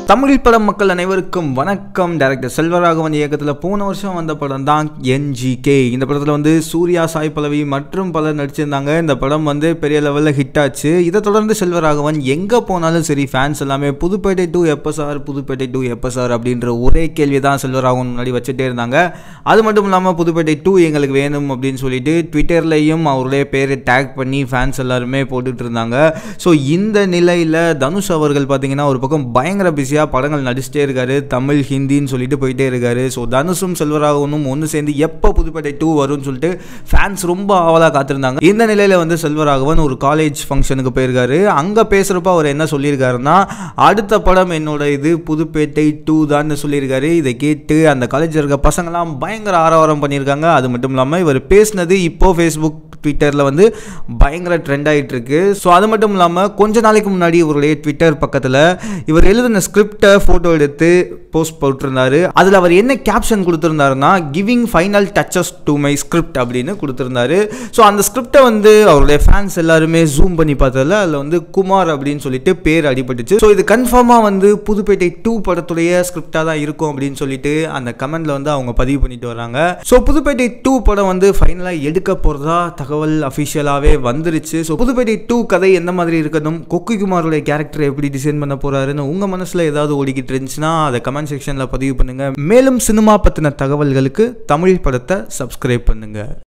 தமிழ் படம் மக்கள் அனைவருக்கும் வணக்கம் டைரக்டர் செல்வராகவன் இயக்கத்தில் போன வருஷம் வந்த படம் தான் என்ஜிகே இந்த படத்தில் வந்து சூர்யா சாய் பல்லவி மற்றும் பலர் நடிச்சிருந்தாங்க இந்த படம் வந்து பெரிய லெவலில் ஹிட் ஆச்சு இதை தொடர்ந்து செல்வராகவன் எங்கே போனாலும் சரி ஃபேன்ஸ் எல்லாமே புதுப்பேட்டை டூ எப்போ சார் புதுப்பேட்டை டூ எப்போ சார் அப்படின்ற ஒரே கேள்வி தான் செல்வராகவன் முன்னாடி வச்சுட்டே இருந்தாங்க அது மட்டும் இல்லாமல் புதுப்பேட்டை டூ எங்களுக்கு வேணும் அப்படின்னு சொல்லிட்டு ட்விட்டர்லையும் அவருடைய பேரை டேக் பண்ணி ஃபேன்ஸ் எல்லாருமே போட்டுட்டு இருந்தாங்க ஸோ இந்த நிலையில் தனுஷ் அவர்கள் பார்த்தீங்கன்னா ஒரு பக்கம் பயங்கர பிஸியாக படங்கள் நடிச்சிட்டே இருக்காரு தமிழ் ஹிந்தின்னு சொல்லிட்டு போயிட்டே இருக்காரு ஸோ தனுஷும் செல்வராகவனும் ஒன்று சேர்ந்து எப்போ புதுப்பேட்டை டூ வரும்னு சொல்லிட்டு ஃபேன்ஸ் ரொம்ப ஆவலாக காத்திருந்தாங்க இந்த நிலையில் வந்து செல்வராகவன் ஒரு காலேஜ் ஃபங்க்ஷனுக்கு போயிருக்காரு அங்கே பேசுகிறப்ப அவர் என்ன சொல்லியிருக்காருன்னா அடுத்த படம் என்னோட இது புதுப்பேட்டை டூ தான் சொல்லியிருக்காரு இதை கேட்டு அந்த காலேஜில் இருக்க பசங்களாம் பயங்கர ஆரவாரம் பண்ணியிருக்காங்க அது மட்டும் இல்லாமல் இவர் பேசினது இப்போ ஃபேஸ்புக் ட்விட்டரில் வந்து பயங்கர ட்ரெண்ட் ஆகிட்டு இருக்கு ஸோ அது மட்டும் இல்லாமல் கொஞ்ச நாளைக்கு முன்னாடி இவருடைய ட்விட்டர் பக்கத்தில் இவர் எழுதின ஸ்கிரிப்டை ஃபோட்டோ எடுத்து போஸ்ட் போட்டிருந்தாரு அதில் அவர் என்ன கேப்ஷன் கொடுத்துருந்தாருன்னா giving final touches to my script அப்படின்னு கொடுத்துருந்தாரு ஸோ அந்த ஸ்கிரிப்டை வந்து அவருடைய ஃபேன்ஸ் எல்லாருமே ஜூம் பண்ணி பார்த்ததில் அதில் வந்து குமார் அப்படின்னு சொல்லிட்டு பேர் அடிபட்டுச்சு ஸோ இது கன்ஃபார்மாக வந்து புதுப்பேட்டை டூ படத்துடைய ஸ்கிரிப்டாக தான் இருக்கும் அப்படின்னு சொல்லிட்டு அந்த கமெண்ட்ல வந்து அவங்க பதிவு பண்ணிட்டு வராங்க ஸோ புதுப்பேட்டை டூ படம் வந்து ஃபைனலாக எடுக்க போகிறதா தகவல் அஃபிஷியலாகவே வந்துருச்சு ஸோ புதுப்பேட்டை டூ கதை எந்த மாதிரி இருக்கணும் கொக்கி குமாரோடைய கேரக்டர் எப்படி டிசைன் பண்ண போறாருன்னு உங்கள் மனசில் ஏதாவது ஓடிக்கிட்டு இருந்துச்சுன்னா அதை கமெண்ட் செக்ஷனில் பதிவு பண்ணுங்க மேலும் சினிமா பற்றின தகவல்களுக்கு தமிழ் படத்தை சப்ஸ்கிரைப் பண்ணுங்க